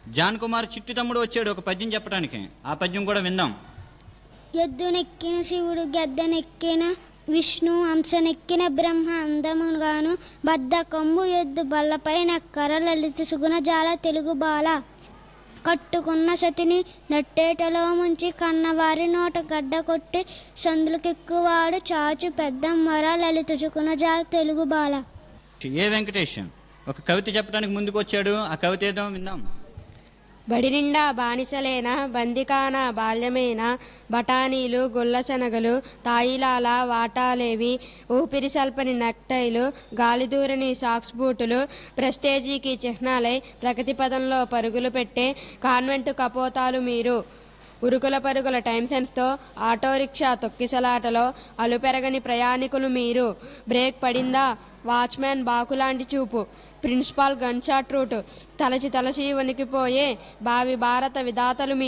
John Kumar చిట్టి తమ్ముడు వచ్చాడు ఒక పద్యం చెప్పడానికి ఆ పద్యం కూడా విందాం ఎద్దునెక్కిన శివుడు గద్దెనెక్కిన విష్ణు హంసనెక్కిన బ్రహ్మ అందముగాను బద్ద కొంబు ఎద్దు బల్లపైన కర లలిత సుగుణ జాల తెలుగు బాల కట్టుకున్న సతిని నట్టేటలో ముంచి కన్నవారి నోట గడ్డ కొట్టి సందులకెక్కువాడు చాచు పెద్ద మర లలిత సుగుణ జాల తెలుగు బాల ఏ వెంకటేష్ ఒక కవిత చెప్పడానికి ముందుకు వచ్చాడు ఆ కవిత ఏదో విందాం బడి నిండా బానిసలేన బందికాన బాల్యమేన బఠానీలు గుల్లశనగలు తాయిలాల వాటాలేవి ఊపిరి సల్పని నెక్టైలు గాలిదూరని సాక్స్ బూటులు ప్రెస్టేజీకి చిహ్నాలై ప్రగతి పదంలో పరుగులు పెట్టే కాన్వెంటు కపోతాలు మీరు ఉరుకుల పరుగుల టైం సెన్స్తో ఆటో రిక్షా తొక్కిసలాటలో అలుపెరగని ప్రయాణికులు మీరు బ్రేక్ పడిందా వాచ్మ్యాన్ బాకులాంటి చూపు ప్రిన్సిపాల్ గన్ షాట్ రూట్ తలచి తలచి వణికిపోయే భావి భారత విధాతలు మీ